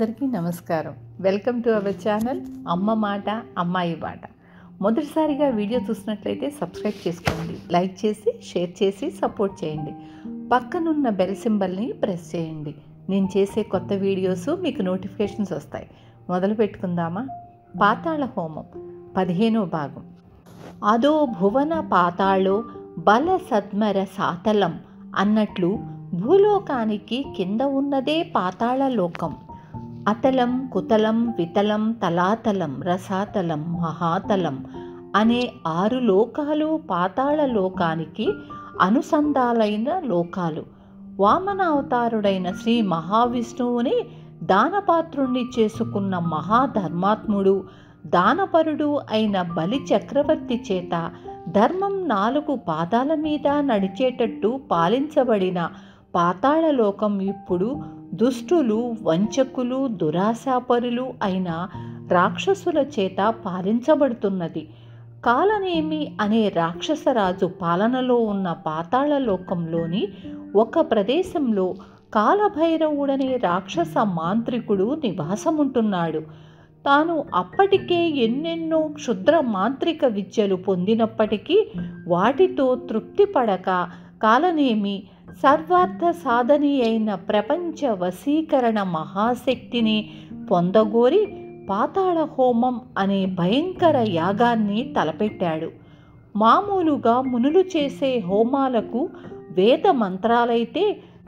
అందరికీ నమస్కారం welcome to our channel అమ్మ మాట అమ్మాయి మాట మొదటిసారిగా వీడియో చూసినట్లయితే సబ్స్క్రైబ్ చేసుకోండి లైక్ చేసి షేర్ చేసి సపోర్ట్ చేయండి పక్కనున్న బెల్ సింబల్ని ప్రెస్ చేయండి నేను చేసే కొత్త వీడియోస్ మీకు నోటిఫికేషన్స్ వస్తాయి మొదలు పెట్టుకుందామా పాతాళ హోమం పదిహేనో భాగం అదో భువన పాతాళో బల సద్మర సాతలం అన్నట్లు భూలోకానికి కింద ఉన్నదే పాతాళ లోకం అతలం కుతలం వితలం తలాతలం రసాతలం మహాతలం అనే ఆరు లోకాలు పాతాళ లోకానికి అనుసంధాలైన లోకాలు వామనావతారుడైన శ్రీ మహావిష్ణువుని దానపాత్రుణ్ణి చేసుకున్న మహాధర్మాత్ముడు దానపరుడు అయిన బలి చక్రవర్తి చేత ధర్మం నాలుగు పాదాల మీద నడిచేటట్టు పాలించబడిన పాతాళలోకం ఇప్పుడు దుష్టులు వంచకులు దురాశాపరులు అయిన రాక్షసుల చేత పాలించబడుతున్నది కాలనేమి అనే రాక్షసరాజు పాలనలో ఉన్న పాతాళలోకంలోని ఒక ప్రదేశంలో కాలభైరవుడనే రాక్షస మాంత్రికుడు నివాసముంటున్నాడు తాను అప్పటికే ఎన్నెన్నో క్షుద్ర మాంత్రిక విద్యలు పొందినప్పటికీ వాటితో తృప్తి పడక కాలనేమి సర్వార్థ సాధని అయిన ప్రపంచ వశీకరణ మహాశక్తిని పొందగోరి పాతాళ హోమం అనే భయంకర యాగాన్ని తలపెట్టాడు మామూలుగా మునులు చేసే హోమాలకు వేద మంత్రాలైతే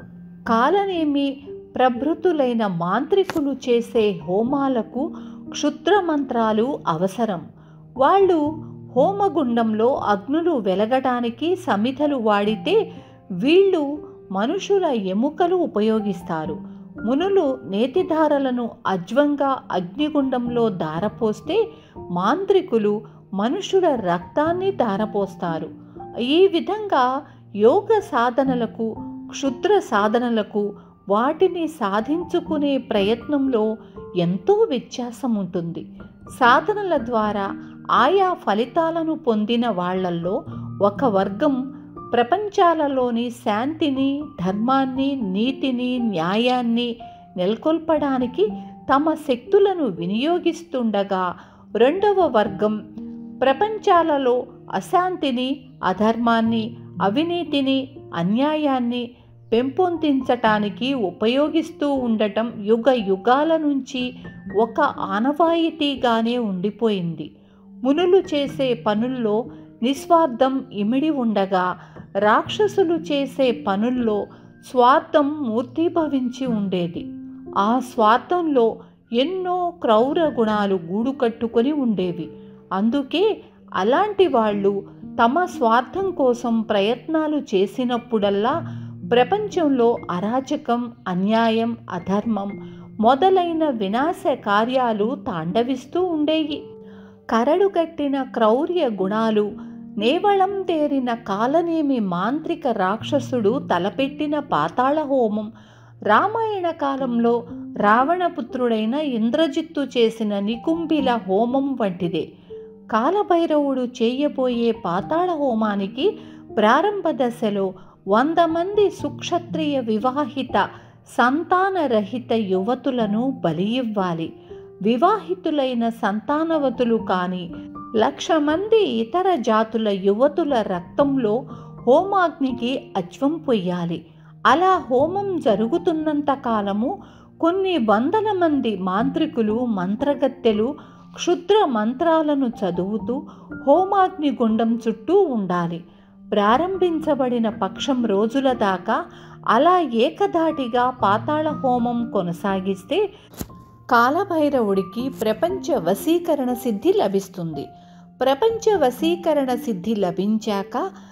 కాలనేమి ప్రభృతులైన మాంత్రికులు చేసే హోమాలకు క్షుద్ర మంత్రాలు అవసరం వాళ్ళు హోమగుండంలో అగ్నులు వెలగడానికి సమిధలు వాడితే వీళ్ళు మనుషుల ఎముకలు ఉపయోగిస్తారు మునులు నేతిధారలను అజ్వంగా అగ్నిగుండంలో దారపోస్తే మాంత్రికులు మనుషుల రక్తాన్ని దారపోస్తారు ఈ విధంగా యోగ సాధనలకు క్షుద్ర సాధనలకు వాటిని సాధించుకునే ప్రయత్నంలో ఎంతో వ్యత్యాసం ఉంటుంది సాధనల ద్వారా ఆయా ఫలితాలను పొందిన వాళ్లల్లో ఒక వర్గం ప్రపంచాలలోని శాంతిని ధర్మాన్ని నీతిని న్యాయాన్ని నెలకొల్పడానికి తమ శక్తులను వినియోగిస్తుండగా రెండవ వర్గం ప్రపంచాలలో అశాంతిని అధర్మాన్ని అవినీతిని అన్యాయాన్ని పెంపొందించటానికి ఉపయోగిస్తూ ఉండటం యుగ యుగాల నుంచి ఒక ఆనవాయితీగానే ఉండిపోయింది మునులు చేసే పనుల్లో నిస్వార్థం ఇమిడి ఉండగా రాక్షసులు చేసే పనుల్లో స్వార్థం మూర్తిభవించి ఉండేది ఆ స్వార్థంలో ఎన్నో క్రౌర గుణాలు గూడు కట్టుకొని ఉండేవి అందుకే అలాంటి వాళ్ళు తమ స్వార్థం కోసం ప్రయత్నాలు చేసినప్పుడల్లా ప్రపంచంలో అరాచకం అన్యాయం అధర్మం మొదలైన వినాశ కార్యాలు తాండవిస్తూ ఉండేవి కరడుగట్టిన క్రౌర్య గుణాలు నేవళం తేరిన కాలనేమి మాంత్రిక రాక్షసుడు తలపెట్టిన పాతాళ హోమం రామాయణ కాలంలో రావణపుత్రుడైన ఇంద్రజిత్తు చేసిన నికుంభిల హోమం వంటిదే కాలభైరవుడు చేయబోయే పాతాళ హోమానికి ప్రారంభ దశలో వంద మంది సుక్షత్రియ వివాహిత సంతానరహిత యువతులను బలి ఇవ్వాలి వివాహితులైన సంతానవతులు కాని లక్ష మంది ఇతర జాతుల యువతుల రక్తంలో హోమాగ్నికి అజ్వం పొయ్యాలి అలా హోమం జరుగుతున్నంత కాలము కొన్ని వందల మంది మాంత్రికులు మంత్రగత్తెలు క్షుద్ర మంత్రాలను చదువుతూ హోమాగ్ని గుండం చుట్టూ ఉండాలి ప్రారంభించబడిన పక్షం రోజుల దాకా అలా ఏకధాటిగా పాతాళ హోమం కొనసాగిస్తే కాలభైరవుడికి ప్రపంచ వశీకరణ సిద్ధి లభిస్తుంది ప్రపంచ వశీకరణ సిద్ధి లభించాక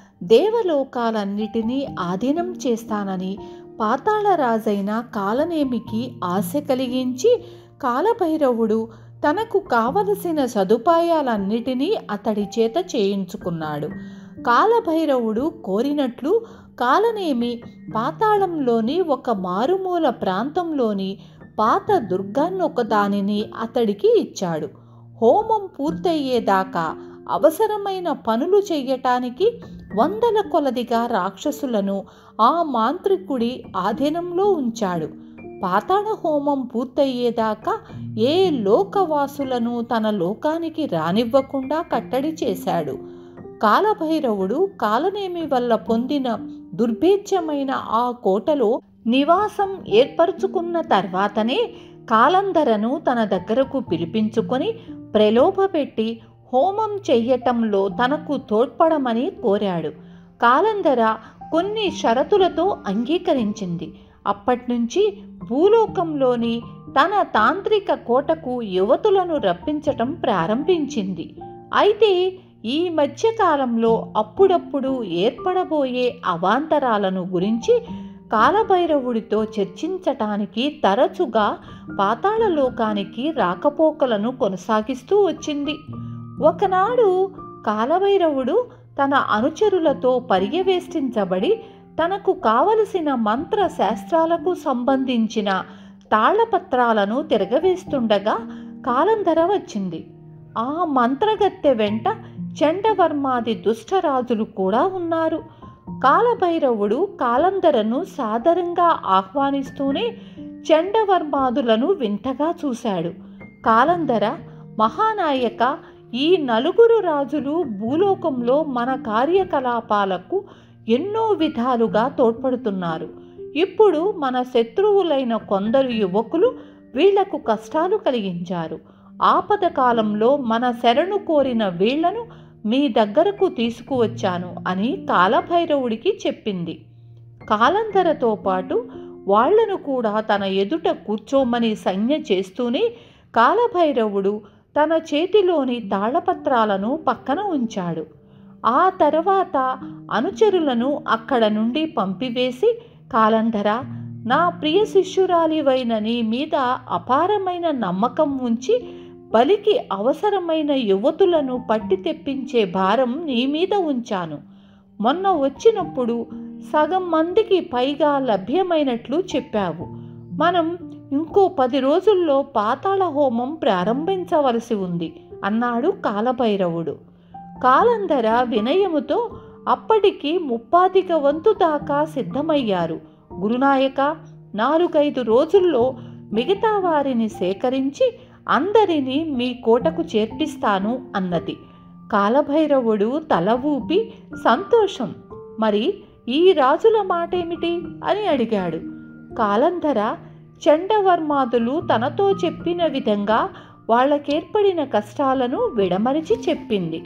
దేవలోకాలన్నిటినీ ఆధీనం చేస్తానని పాతాళరాజైన కాలనేమికి ఆశ కలిగించి కాలభైరవుడు తనకు కావలసిన సదుపాయాలన్నిటినీ అతడి చేత చేయించుకున్నాడు కాలభైరవుడు కోరినట్లు కాలనేమి పాతాళంలోని ఒక మారుమూల ప్రాంతంలోని పాత దుర్గాన్నొకదానిని అతడికి ఇచ్చాడు హోమం పూర్తయ్యేదాకా అవసరమైన పనులు చెయ్యటానికి వందల కొలదిగా రాక్షసులను ఆ మాంత్రికుడి ఆధీనంలో ఉంచాడు పాతాళ హోమం పూర్తయ్యేదాకా ఏ లోకవాసులను తన లోకానికి రానివ్వకుండా కట్టడి చేశాడు కాలభైరవుడు కాలనేమి వల్ల పొందిన దుర్భేద్యమైన ఆ కోటలో నివాసం ఏర్పరచుకున్న తర్వాతనే కాలంధరను తన దగ్గరకు పిలిపించుకొని ప్రలోభపెట్టి హోమం చెయ్యటంలో తనకు తోడ్పడమని కోరాడు కాలంధర కొన్ని షరతులతో అంగీకరించింది అప్పట్నుంచి భూలోకంలోని తన తాంత్రిక కోటకు యువతులను రప్పించటం ప్రారంభించింది అయితే ఈ మధ్యకాలంలో అప్పుడప్పుడు ఏర్పడబోయే అవాంతరాలను గురించి కాలభైరవుడితో చర్చించటానికి తరచుగా పాతాళలోకానికి రాకపోకలను కొనసాగిస్తూ వచ్చింది ఒకనాడు కాలభైరవుడు తన అనుచరులతో పర్యవేష్టించబడి తనకు కావలసిన మంత్ర శాస్త్రాలకు సంబంధించిన తాళపత్రాలను తిరగవేస్తుండగా కాలంధర వచ్చింది ఆ మంత్రగత్తె వెంట చండవర్మాది దుష్టరాజులు కూడా ఉన్నారు కాలభైరవుడు కాలంధరను సాదరంగా ఆహ్వానిస్తూనే చండవర్మాదులను వింతగా చూశాడు కాలంధర మహానాయక ఈ నలుగురు రాజులు భూలోకంలో మన కార్యకలాపాలకు ఎన్నో విధాలుగా తోడ్పడుతున్నారు ఇప్పుడు మన శత్రువులైన కొందరు యువకులు వీళ్లకు కష్టాలు కలిగించారు ఆపద కాలంలో మన శరణు కోరిన వీళ్లను మీ దగ్గరకు తీసుకువచ్చాను అని కాలభైరవుడికి చెప్పింది కాలంధరతో పాటు వాళ్లను కూడా తన ఎదుట కూర్చోమని సంజ్ఞ చేస్తూనే కాలభైరవుడు తన చేతిలోని తాళపత్రాలను పక్కన ఉంచాడు ఆ తర్వాత అనుచరులను అక్కడ నుండి పంపివేసి కాలంధర నా ప్రియ శిష్యురాలివైన నీ మీద అపారమైన నమ్మకం ఉంచి బలికి అవసరమైన యువతులను పట్టి తెప్పించే భారం నీ మీద ఉంచాను మొన్న వచ్చినప్పుడు సగం మందికి పైగా లభ్యమైనట్లు చెప్పావు మనం ఇంకో పది రోజుల్లో పాతాళ హోమం ప్రారంభించవలసి ఉంది అన్నాడు కాలభైరవుడు కాలంధర వినయముతో అప్పటికి ముప్పాతిక వంతు దాకా సిద్ధమయ్యారు గురునాయక నాలుగైదు రోజుల్లో మిగతా వారిని సేకరించి అందరినీ మీ కోటకు చేర్పిస్తాను అన్నది కాలభైరవుడు తల ఊపి సంతోషం మరి ఈ రాజుల మాటేమిటి అని అడిగాడు కాలంధర చండవర్మాదులు తనతో చెప్పిన విధంగా వాళ్ళకేర్పడిన కష్టాలను విడమరిచి చెప్పింది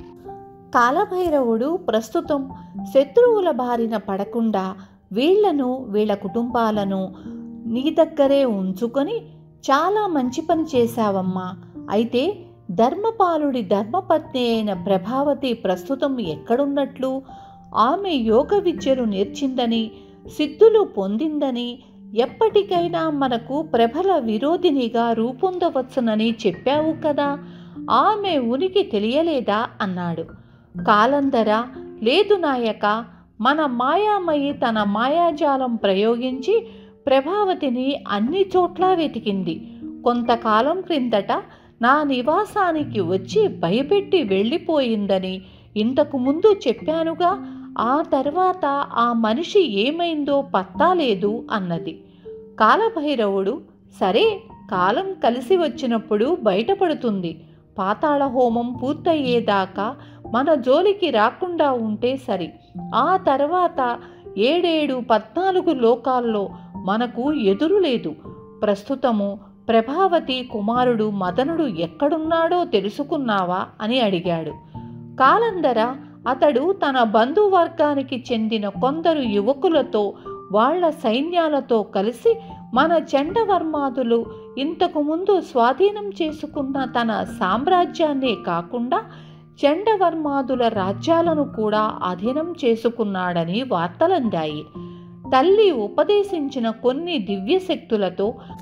కాలభైరవుడు ప్రస్తుతం శత్రువుల బారిన పడకుండా వీళ్లను వీళ్ళ కుటుంబాలను నీ దగ్గరే ఉంచుకొని చాలా మంచి పని చేశావమ్మా అయితే ధర్మపాలుడి ధర్మపత్ని అయిన ప్రభావతి ప్రస్తుతం ఎక్కడున్నట్లు ఆమె యోగ విద్యలు నేర్చిందని సిద్ధులు పొందిందని ఎప్పటికైనా మనకు ప్రబల విరోధినిగా రూపొందవచ్చునని చెప్పావు కదా ఆమె ఉనికి తెలియలేదా అన్నాడు కాలంధర లేదు నాయక మన మాయామయి తన మాయాజాలం ప్రయోగించి ప్రభావతిని అన్ని చోట్ల వెతికింది కొంతకాలం క్రిందట నా నివాసానికి వచ్చి భయపెట్టి వెళ్ళిపోయిందని ఇంతకు ముందు చెప్పానుగా ఆ తర్వాత ఆ మనిషి ఏమైందో పత్తా లేదు అన్నది కాలభైరవుడు సరే కాలం కలిసి వచ్చినప్పుడు బయటపడుతుంది పాతాళ హోమం పూర్తయ్యేదాకా మన జోలికి రాకుండా ఉంటే సరి ఆ తర్వాత ఏడేడు పద్నాలుగు లోకాల్లో మనకు ఎదురు లేదు ప్రస్తుతము ప్రభావతి కుమారుడు మదనుడు ఎక్కడున్నాడో తెలుసుకున్నావా అని అడిగాడు కాలందర అతడు తన బంధువర్గానికి చెందిన కొందరు యువకులతో వాళ్ళ సైన్యాలతో కలిసి మన చండవర్మాదులు ఇంతకు ముందు స్వాధీనం చేసుకున్న తన సామ్రాజ్యాన్నే కాకుండా చండవర్మాదుల రాజ్యాలను కూడా అధీనం చేసుకున్నాడని వార్తలందాయి తల్లి ఉపదేశించిన కొన్ని దివ్యశక్తులతో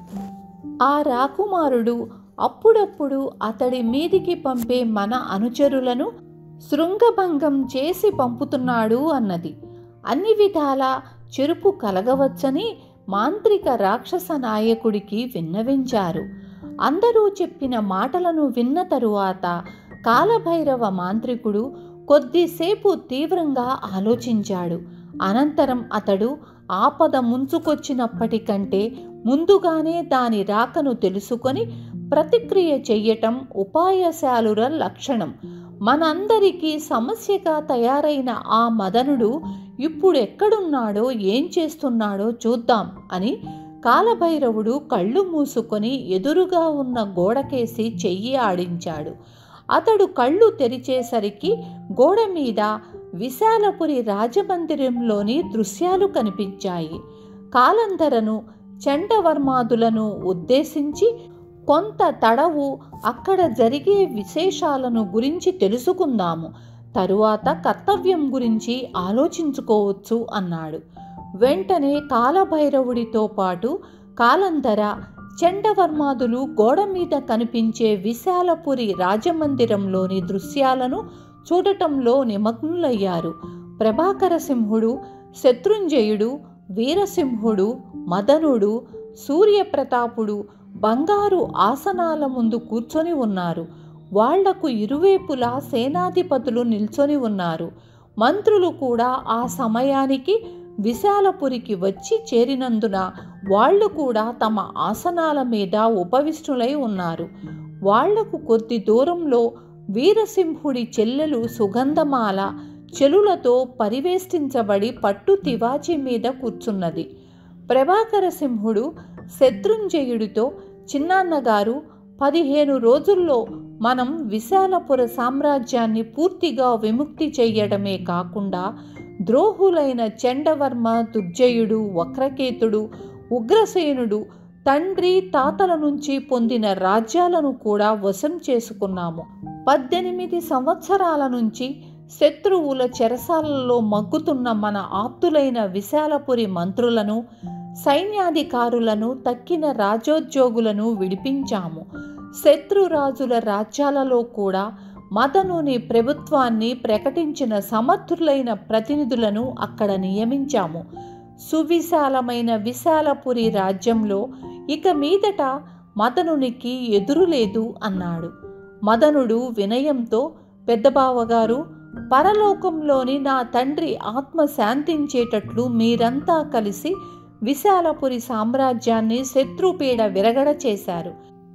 ఆ రాకుమారుడు అప్పుడప్పుడు అతడి మీదికి పంపే మన అనుచరులను శృంగభంగం చేసి పంపుతున్నాడు అన్నది అన్ని విధాల చెరుపు కలగవచ్చని మాంత్రిక రాక్షస నాయకుడికి విన్నవించారు అందరూ చెప్పిన మాటలను విన్న తరువాత కాలభైరవ మాంత్రికుడు కొద్దిసేపు తీవ్రంగా ఆలోచించాడు అనంతరం అతడు ఆపద ముంచుకొచ్చినప్పటికంటే ముందుగానే దాని రాకను తెలుసుకొని ప్రతిక్రియ చెయ్యటం ఉపాయశాలుర లక్షణం మనందరికీ సమస్యగా తయారైన ఆ మదనుడు ఇప్పుడు ఎక్కడున్నాడో ఏం చేస్తున్నాడో చూద్దాం అని కాలభైరవుడు కళ్ళు మూసుకొని ఎదురుగా ఉన్న గోడకేసి చెయ్యి ఆడించాడు అతడు కళ్ళు తెరిచేసరికి గోడ మీద విశాలపురి రాజమందిరంలోని దృశ్యాలు కనిపించాయి కాలంధరను చండవర్మాదులను ఉద్దేశించి కొంత తడవు అక్కడ జరిగే విశేషాలను గురించి తెలుసుకుందాము తరువాత కర్తవ్యం గురించి ఆలోచించుకోవచ్చు అన్నాడు వెంటనే కాలభైరవుడితో పాటు కాలంధర చండవర్మాదులు గోడ మీద కనిపించే విశాలపురి రాజమందిరంలోని దృశ్యాలను చూడటంలో నిమగ్నులయ్యారు ప్రభాకర సింహుడు శత్రుంజయుడు వీరసింహుడు మదనుడు సూర్యప్రతాపుడు బంగారు ఆసనాల ముందు కూర్చొని ఉన్నారు వాళ్లకు ఇరువైపులా సేనాధిపతులు నిల్చొని ఉన్నారు మంత్రులు కూడా ఆ సమయానికి విశాలపురికి వచ్చి చేరినందున వాళ్ళు కూడా తమ ఆసనాల మీద ఉపవిష్టులై ఉన్నారు వాళ్లకు కొద్ది దూరంలో వీరసింహుడి చెల్లెలు సుగంధమాల చెలులతో పరివేష్టించబడి పట్టు తివాచి మీద కూర్చున్నది ప్రభాకర సింహుడు శత్రుంజయుడితో చిన్నాన్నగారు పదిహేను రోజుల్లో మనం విశాలపుర సామ్రాజ్యాన్ని పూర్తిగా విముక్తి చెయ్యడమే కాకుండా ద్రోహులైన చండవర్మ దుర్జయుడు వక్రకేతుడు ఉగ్రసేనుడు తండ్రి తాతల నుంచి పొందిన రాజ్యాలను కూడా వశం చేసుకున్నాము పద్దెనిమిది సంవత్సరాల నుంచి శత్రువుల చెరసాలలో మగ్గుతున్న మన ఆప్తులైన విశాలపురి మంత్రులను సైన్యాధికారులను తక్కిన రాజోద్యోగులను విడిపించాము శత్రురాజుల రాజ్యాలలో కూడా మదనుని ప్రభుత్వాన్ని ప్రకటించిన సమర్థులైన ప్రతినిధులను అక్కడ నియమించాము సువిశాలమైన విశాలపురి రాజ్యంలో ఇక మీదట మదనునికి ఎదురులేదు అన్నాడు మదనుడు వినయంతో పెద్దబావగారు పరలోకంలోని నా తండ్రి ఆత్మ శాంతించేటట్లు మీరంతా కలిసి విశాలపురి సామ్రాజ్యాన్ని శత్రుపీడ విరగడ చేశారు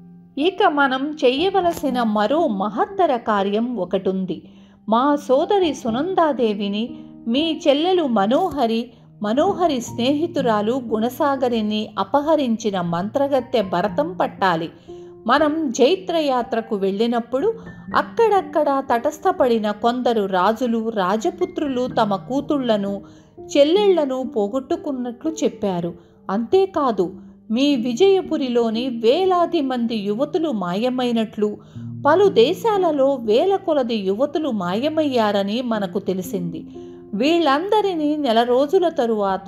ఇక మనం చెయ్యవలసిన మరో మహత్తర కార్యం ఒకటుంది మా సోదరి సునందాదేవిని మీ చెల్లెలు మనోహరి మనోహరి స్నేహితురాలు గుణసాగరిని అపహరించిన మంత్రగత్తె భరతం పట్టాలి మనం జైత్రయాత్రకు వెళ్ళినప్పుడు అక్కడక్కడ తటస్థపడిన కొందరు రాజులు రాజపుత్రులు తమ కూతుళ్లను చెల్లెళ్లను పోగొట్టుకున్నట్లు చెప్పారు అంతేకాదు మీ విజయపురిలోని వేలాది మంది యువతులు మాయమైనట్లు పలు దేశాలలో వేల కొలది యువతులు మాయమయ్యారని మనకు తెలిసింది వీళ్ళందరినీ నెల రోజుల తరువాత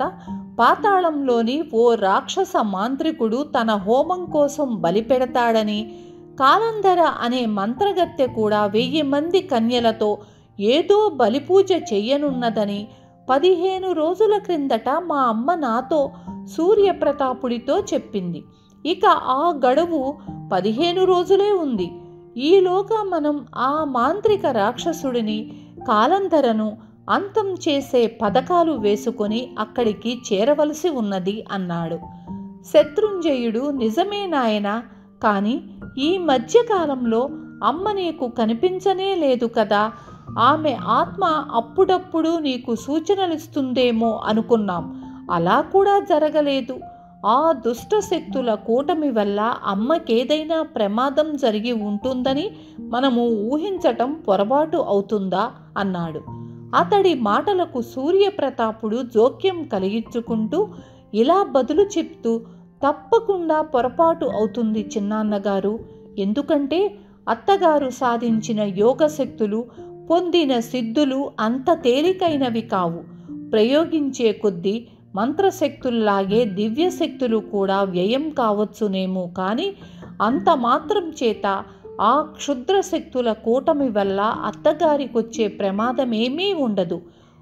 పాతాళంలోని ఓ రాక్షస మాంత్రికుడు తన హోమం కోసం బలిపెడతాడని కాలంధర అనే మంత్రగత్తె కూడా వెయ్యి మంది కన్యలతో ఏదో బలిపూజ చెయ్యనున్నదని పదిహేను రోజుల క్రిందట మా అమ్మ నాతో సూర్యప్రతాపుడితో చెప్పింది ఇక ఆ గడువు పదిహేను రోజులే ఉంది ఈలోగా మనం ఆ మాంత్రిక రాక్షసుడిని కాలంధరను అంతం చేసే పథకాలు వేసుకొని అక్కడికి చేరవలసి ఉన్నది అన్నాడు శత్రుంజయుడు నిజమే నాయన కానీ ఈ మధ్యకాలంలో అమ్మ నీకు కనిపించనే లేదు కదా ఆమె ఆత్మ అప్పుడప్పుడు నీకు సూచనలిస్తుందేమో అనుకున్నాం అలా కూడా జరగలేదు ఆ దుష్ట శక్తుల కూటమి వల్ల అమ్మకేదైనా ప్రమాదం జరిగి ఉంటుందని మనము ఊహించటం పొరపాటు అవుతుందా అన్నాడు అతడి మాటలకు సూర్యప్రతాపుడు జోక్యం కలిగించుకుంటూ ఇలా బదులు చెప్తూ తప్పకుండా పొరపాటు అవుతుంది చిన్నాన్నగారు ఎందుకంటే అత్తగారు సాధించిన యోగశక్తులు పొందిన సిద్ధులు అంత తేలికైనవి కావు ప్రయోగించే కొద్దీ మంత్రశక్తుల్లాగే దివ్యశక్తులు కూడా వ్యయం కావచ్చునేమో కానీ అంత మాత్రం చేత ఆ క్షుద్ర శక్తుల కూటమి వల్ల అత్తగారికొచ్చే ప్రమాదమేమీ ఉండదు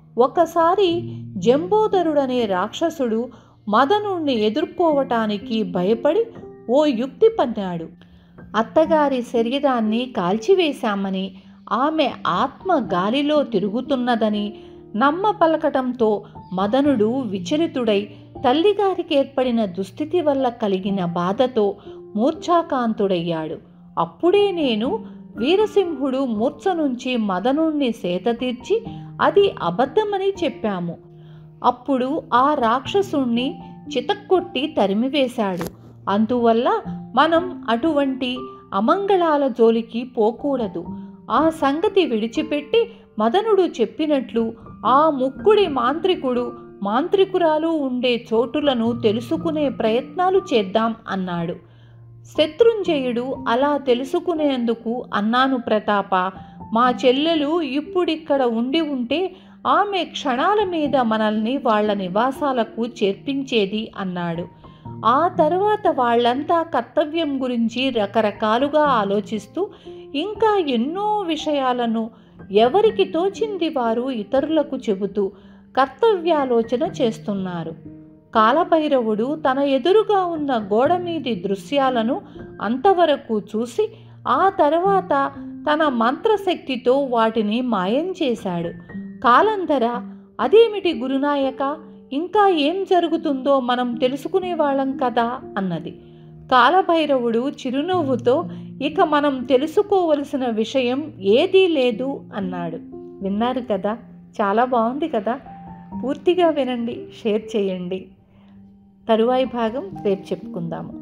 ఒకసారి జంబోదరుడనే రాక్షసుడు మదనుణ్ణి ఎదుర్కోవటానికి భయపడి ఓ యుక్తి పన్నాడు అత్తగారి శరీరాన్ని కాల్చివేశామని ఆమె ఆత్మ గాలిలో తిరుగుతున్నదని నమ్మ పలకటంతో మదనుడు విచలితుడై తల్లిగారికి ఏర్పడిన దుస్థితి వల్ల కలిగిన బాధతో మూర్ఛాకాంతుడయ్యాడు అప్పుడే నేను వీరసింహుడు మూర్ఛ నుంచి మదనుణ్ణి సేత తీర్చి అది అబద్ధమని చెప్పాము అప్పుడు ఆ రాక్షసుణ్ణి చితక్కొట్టి తరిమివేశాడు అందువల్ల మనం అటువంటి అమంగళాల జోలికి పోకూడదు ఆ సంగతి విడిచిపెట్టి మదనుడు చెప్పినట్లు ఆ ముక్కుడి మాంత్రికుడు మాంత్రికురాలు ఉండే చోటులను తెలుసుకునే ప్రయత్నాలు చేద్దాం అన్నాడు శత్రుంజయుడు అలా తెలుసుకునేందుకు అన్నాను ప్రతాప మా చెల్లెలు ఇప్పుడిక్కడ ఉండి ఉంటే ఆమె క్షణాల మీద మనల్ని వాళ్ళ నివాసాలకు చేర్పించేది అన్నాడు ఆ తర్వాత వాళ్ళంతా కర్తవ్యం గురించి రకరకాలుగా ఆలోచిస్తూ ఇంకా ఎన్నో విషయాలను ఎవరికి తోచింది వారు ఇతరులకు చెబుతూ కర్తవ్యాలోచన చేస్తున్నారు కాలభైరవుడు తన ఎదురుగా ఉన్న గోడ మీది దృశ్యాలను అంతవరకు చూసి ఆ తర్వాత తన మంత్రశక్తితో వాటిని మాయం చేశాడు కాలంధర అదేమిటి గురునాయక ఇంకా ఏం జరుగుతుందో మనం తెలుసుకునే వాళ్ళం కదా అన్నది కాలభైరవుడు చిరునవ్వుతో ఇక మనం తెలుసుకోవలసిన విషయం ఏదీ లేదు అన్నాడు విన్నారు కదా చాలా బాగుంది కదా పూర్తిగా వినండి షేర్ చేయండి తరువాయి భాగం రేపు చెప్పుకుందాము